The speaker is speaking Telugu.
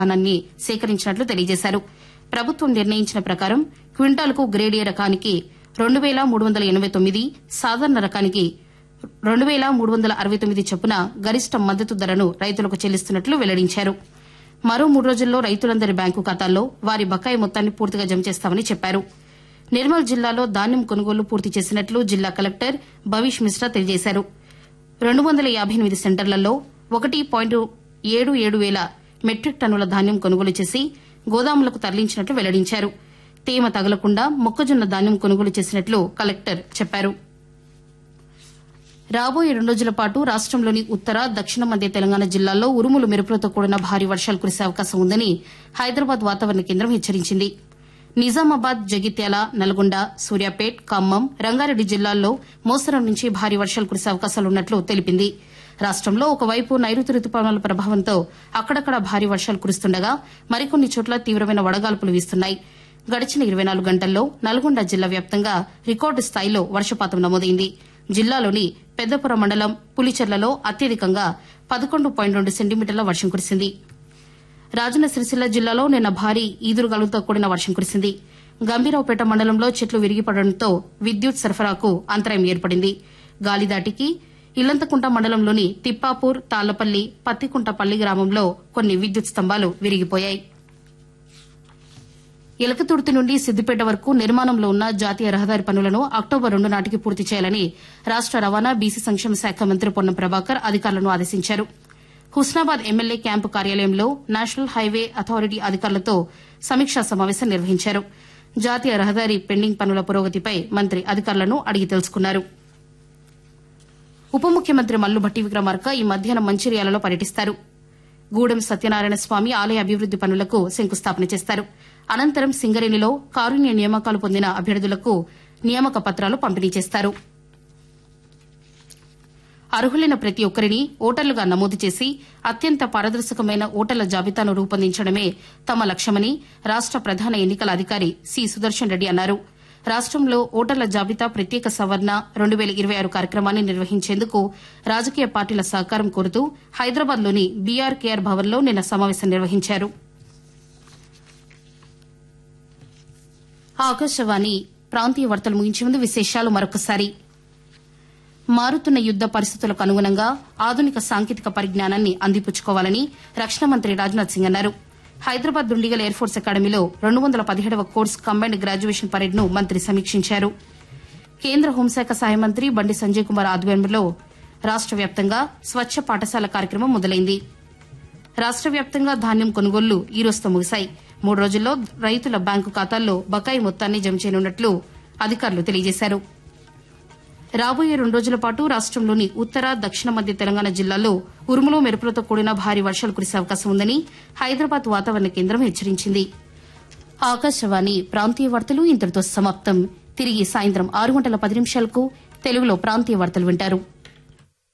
ధాన్యాన్ని సేకరించినట్లు తెలియజేశారు ప్రభుత్వం నిర్ణయించిన ప్రకారం క్వింటాల్కు గ్రేడ్ ఏ రకానికి రెండు వేల మూడు వందల ఎనబై తొమ్మిది సాధారణ రకానికి రెండు వేల మూడు వందల అరవై తొమ్మిది చొప్పున గరిష్ట మద్దతు ధరను రైతులకు చెల్లిస్తున్నట్లు వెల్లడించారు మరో మూడు రోజుల్లో రైతులందరి బ్యాంకు ఖాతాల్లో వారి బకాయి మొత్తాన్ని పూర్తిగా జమ చేస్తామని చెప్పారు నిర్మల్ జిల్లాలో ధాన్యం కొనుగోలు పూర్తి చేసినట్లు జిల్లా కలెక్టర్ భవిష్ మిశ్రా తెలియజేశారు రెండు వందల యాభై ఎనిమిది సెంటర్లలో ఒకటి పాయింట్ ఏడు ఏడు వేల మెట్రిక్ టన్నుల ధాన్యం కొనుగోలు చేసి గోదాములకు తరలించినట్లు వెల్లడించారు తేమ తగలకుండా మొక్కజొన్న ధాన్యం కొనుగోలు చేసినట్లు కలెక్టర్ చెప్పారు రాబోయే రెండు రోజుల పాటు రాష్టంలోని ఉత్తర దక్షిణ మధ్య తెలంగాణ జిల్లాల్లో ఉరుములు మెరుపులతో కూడిన భారీ వర్షాలు కురిసే అవకాశం ఉందని హైదరాబాద్ వాతావరణ కేంద్రం హెచ్చరించింది నిజామాబాద్ జగిత్యాల నల్గొండ సూర్యాపేట్ ఖమ్మం రంగారెడ్డి జిల్లాల్లో మోస్తరం నుంచి భారీ వర్షాలు కురిసే అవకాశాలున్నట్లు తెలిపింది రాష్టంలో ఒకవైపు నైరుతి రుతుపవనాల ప్రభావంతో అక్కడక్కడ భారీ వర్షాలు కురుస్తుండగా మరికొన్ని చోట్ల తీవ్రమైన వడగాల్పులు వీస్తున్నాయి గడిచిన ఇరవై నాలుగు గంటల్లో నల్గొండ జిల్లా వ్యాప్తంగా రికార్డు స్థాయిలో వర్షపాతం నమోదైంది జిల్లాలోని పెద్దపుర మండలం పులిచెర్లలో అత్యధికంగా పదకొండు పాయింట్ రెండు సెంటీమీటర్ల వర్షం కురిసింది రాజన్న సిరిసిల్ల జిల్లాలో నిన్న భారీ ఈదురుగాలులతో కూడిన వర్షం కురిసింది గంభీరావుపేట మండలంలో చెట్లు విరిగిపడడంతో విద్యుత్ సరఫరాకు అంతరాయం ఏర్పడింది గాలిదాటికి ఇల్లంతకుంట మండలంలోని తిప్పాపూర్ తాళ్లపల్లి పత్తికుంటపల్లి గ్రామంలో కొన్ని విద్యుత్ స్తంభాలు విరిగిపోయాయి ఎలకతుర్తి నుండి సిద్దిపేట వరకు నిర్మాణంలో ఉన్న జాతీయ రహదారి పనులను అక్టోబర్ రెండు నాటికి పూర్తి చేయాలని రాష్ట రవాణా బీసీ సంక్షేమ శాఖ మంత్రి పొన్నం ప్రభాకర్ అధికారులను ఆదేశించారు హుస్నాబాద్ ఎమ్మెల్యే క్యాంపు కార్యాలయంలో నేషనల్ హైవే అథారిటీ అధికారులతో సమీక్షా సమావేశం నిర్వహించారు జాతీయ రహదారి పెండింగ్ పనుల పురోగతిపై మంత్రి అధికారులను అడిగి తెలుసుకున్నారు ఉప ముఖ్యమంత్రి మల్లుభట్టి విక్రమార్క ఈ మధ్యాహ్నం మంచిర్యాలలో పర్యటిస్తారు గూడెం సత్యనారాయణ స్వామి ఆలయ అభివృద్ది పనులకు శంకుస్థాపన చేస్తారు అనంతరం సింగరేణిలో కారుణ్య నియామకాలు పొందిన అభ్యర్థులకు నియామక పత్రాలు పంపిణీ చేస్తారు అర్హులైన ప్రతి ఒక్కరిని ఓటర్లుగా నమోదు చేసి అత్యంత పారదర్శకమైన ఓటర్ల జాబితాను రూపొందించడమే తమ లక్ష్యమని రాష్ట ప్రధాన ఎన్నికల అధికారి సి సుదర్శన్ రెడ్డి అన్నారు రాష్టంలో ఓటర్ల జాబితా ప్రత్యేక సవరణ రెండు వేల ఇరవై ఆరు కార్యక్రమాన్ని నిర్వహించేందుకు రాజకీయ పార్టీల సహకారం కోరుతూ హైదరాబాద్లోని బీఆర్కేఆర్ భవన్లో నిన్న సమావేశం నిర్వహించారు ఆకాశవాణి ప్రాంతీయ వార్తలు ముగించే ముందు విశేషాలు మరొకసారి మారుతున్న యుద్ద పరిస్థితులకు అనుగుణంగా ఆధునిక సాంకేతిక పరిజ్ఞానాన్ని అందిపుచ్చుకోవాలని రక్షణ మంత్రి రాజ్నాథ్ సింగ్ అన్నారు హైదరాబాద్ దుండిగల్ ఎయిర్ ఫోర్స్ అకాడమీలో రెండు వందల పదిహేడవ కోర్స్ కంబైన్డ్ గ్రాడ్యుయేషన్ పరేడ్ను మంత్రి సమీక్షించారు కేంద్ర హోంశాఖ సహాయ మంత్రి బండి సంజయ్ కుమార్ ఆధ్వర్యంలో రాష్ట వ్యాప్తంగా స్వచ్ఛ పాఠశాల కార్యక్రమం మొదలైంది రాష్ట వ్యాప్తంగా ధాన్యం కొనుగోళ్లు ఈ రోజుతో ముగిశాయి మూడు రోజుల్లో రైతుల బ్యాంకు ఖాతాల్లో బకాయి మొత్తాన్ని జమ చేయనున్నట్లు అధికారులు తెలియజేశారు రాబోయే రెండు రోజుల పాటు రాష్టంలోని ఉత్తర దక్షిణ మధ్య తెలంగాణ జిల్లాల్లో ఉరుములు మెరుపులతో కూడిన భారీ వర్షాలు కురిసే అవకాశం ఉందని హైదరాబాద్ వాతావరణ కేంద్రం హెచ్చరించింది ఆకాశవాణి ప్రాంతీయ వార్తలు ఇంతటితో సమాప్తం తిరిగి సాయంత్రం ఆరు గంటల పది నిమిషాలకు తెలుగులో ప్రాంతీయ వార్తలు వింటారు